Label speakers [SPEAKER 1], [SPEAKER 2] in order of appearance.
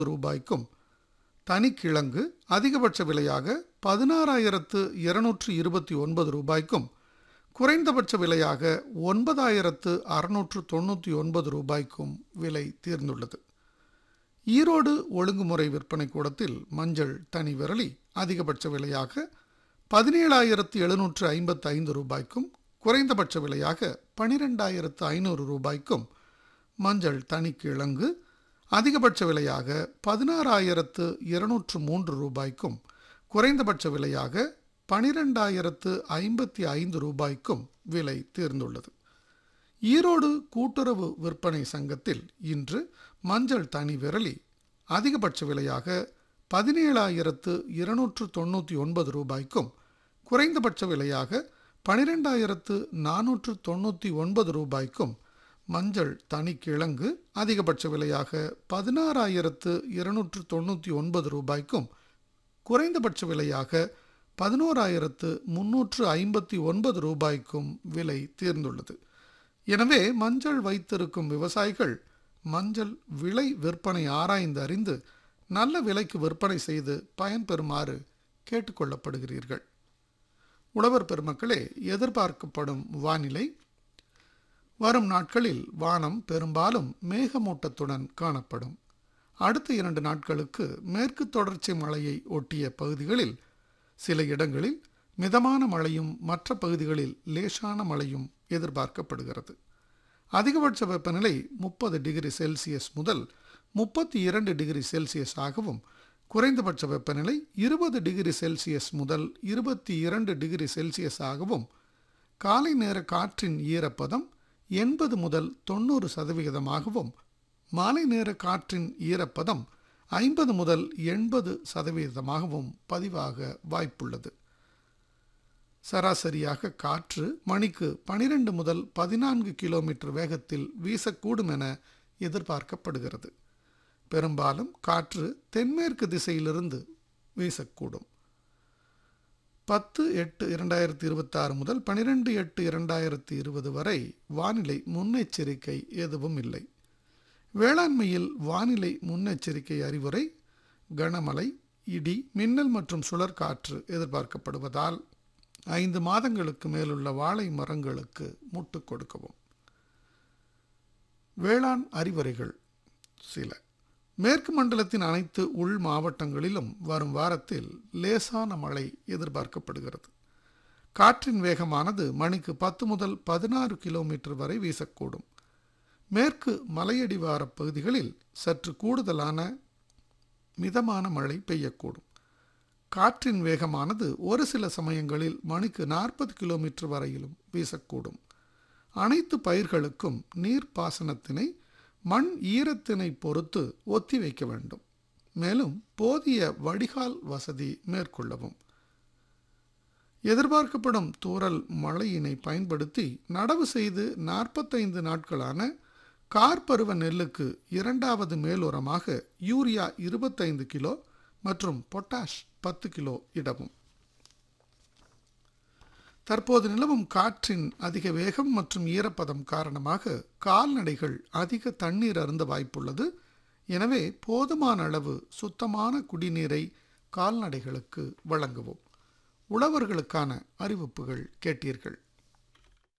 [SPEAKER 1] ரூபாய்க்கும் தனிக்கிழங்கு அதிகபட்ச விலையாக பதினாறாயிரத்து இருநூற்று இருபத்தி ஒன்பது ரூபாய்க்கும் குறைந்தபட்ச விலையாக ஒன்பதாயிரத்து அறுநூற்று தொண்ணூற்றி ஒன்பது ரூபாய்க்கும் விலை தீர்ந்துள்ளது ஈரோடு ஒழுங்குமுறை விற்பனை கூடத்தில் மஞ்சள் தனி விரலி அதிகபட்ச விலையாக பதினேழாயிரத்து எழுநூற்று ஐம்பத்து ஐந்து ரூபாய்க்கும் குறைந்தபட்ச விலையாக பனிரெண்டாயிரத்து ஐநூறு ரூபாய்க்கும் மஞ்சள் தனிக்கிழங்கு அதிகபட்ச விலையாக பதினாறாயிரத்து இருநூற்று மூன்று ரூபாய்க்கும் குறைந்தபட்ச விலையாக பனிரெண்டாயிரத்து ஐம்பத்தி ஐந்து ரூபாய்க்கும் விலை தீர்ந்துள்ளது ஈரோடு கூட்டுறவு விற்பனை சங்கத்தில் இன்று மஞ்சள் தனி விரலி அதிகபட்ச விலையாக பதினேழாயிரத்து இருநூற்று தொண்ணூற்றி ஒன்பது ரூபாய்க்கும் குறைந்தபட்ச விலையாக பனிரெண்டாயிரத்து நானூற்று தொண்ணூற்றி ஒன்பது ரூபாய்க்கும் மஞ்சள் தனிக்கிழங்கு அதிகபட்ச விலையாக பதினாறாயிரத்து இருநூற்று தொண்ணூற்றி ஒன்பது ரூபாய்க்கும் குறைந்தபட்ச விலையாக பதினோராயிரத்து முன்னூற்று ஐம்பத்தி ஒன்பது ரூபாய்க்கும் விலை தீர்ந்துள்ளது எனவே மஞ்சள் வைத்திருக்கும் விவசாயிகள் மஞ்சள் விலை விற்பனை ஆராய்ந்து அறிந்து நல்ல விலைக்கு விற்பனை செய்து பயன்பெறுமாறு கேட்டுக்கொள்ளப்படுகிறீர்கள் உழவர் பெருமக்களே எதிர்பார்க்கப்படும் வானிலை வரும் நாட்களில் வானம் பெரும்பாலும் மேகமூட்டத்துடன் காணப்படும் அடுத்த இரண்டு நாட்களுக்கு மேற்கு தொடர்ச்சி மலையை ஒட்டிய பகுதிகளில் சில இடங்களில் மிதமான மழையும் மற்ற பகுதிகளில் லேசான மழையும் எதிர்பார்க்கப்படுகிறது அதிகபட்ச வெப்பநிலை முப்பது டிகிரி செல்சியஸ் முதல் முப்பத்தி இரண்டு டிகிரி செல்சியஸ் ஆகவும் குறைந்தபட்ச வெப்பநிலை இருபது டிகிரி செல்சியஸ் முதல் இருபத்தி இரண்டு டிகிரி செல்சியஸ் ஆகவும் காலை நேர காற்றின் ஈரப்பதம் எண்பது முதல் தொண்ணூறு சதவிகிதமாகவும் மாலை நேர காற்றின் ஈரப்பதம் ஐம்பது முதல் எண்பது சதவீதமாகவும் பதிவாக வாய்ப்புள்ளது சராசரியாக காற்று மணிக்கு பனிரெண்டு முதல் பதினான்கு கிலோமீட்டர் வேகத்தில் வீசக்கூடும் என எதிர்பார்க்கப்படுகிறது பெரும்பாலும் காற்று தென்மேற்கு திசையிலிருந்து வீசக்கூடும் பத்து எட்டு இரண்டாயிரத்தி இருபத்தாறு முதல் பனிரெண்டு எட்டு இரண்டாயிரத்தி இருபது வரை வானிலை முன்னெச்சரிக்கை எதுவும் இல்லை வேளாண்மையில் வானிலை முன்னெச்சரிக்கை அறிவுரை கனமழை இடி மின்னல் மற்றும் சுழற்காற்று எதிர்பார்க்கப்படுவதால் ஐந்து மாதங்களுக்கு மேலுள்ள வாழை மரங்களுக்கு முட்டு கொடுக்கவும் வேளாண் அறிவுரைகள் சில மேற்கு மண்டலத்தின் அனைத்து உள் மாவட்டங்களிலும் வரும் வாரத்தில் லேசான மழை எதிர்பார்க்கப்படுகிறது காற்றின் வேகமானது மணிக்கு பத்து முதல் பதினாறு கிலோமீட்டர் வரை வீசக்கூடும் மேற்கு மலையடிவார பகுதிகளில் சற்று கூடுதலான மிதமான மழை பெய்யக்கூடும் காற்றின் வேகமானது ஒரு சில சமயங்களில் மணிக்கு நாற்பது கிலோமீட்டர் வரையிலும் வீசக்கூடும் அனைத்து பயிர்களுக்கும் நீர்ப்பாசனத்தினை மண் ஈரத்தினை பொறுத்து ஒத்தி வைக்க வேண்டும் மேலும் போதிய வடிகால் வசதி மேற்கொள்ளவும் எதிர்பார்க்கப்படும் தூறல் மழையினை பயன்படுத்தி நடவு செய்து நாற்பத்தைந்து நாட்களான கார்பருவ நெல்லுக்கு இரண்டாவது மேலுரமாக யூரியா இருபத்தைந்து கிலோ மற்றும் பொட்டாஷ் பத்து கிலோ இடவும் தற்போது நிலவும் காற்றின் அதிக வேகம் மற்றும் ஈரப்பதம் காரணமாக கால்நடைகள் அதிக தண்ணீர் அருந்த வாய்ப்புள்ளது எனவே போதுமான அளவு சுத்தமான குடிநீரை கால்நடைகளுக்கு வழங்கவும் உழவர்களுக்கான அறிவிப்புகள் கேட்டீர்கள்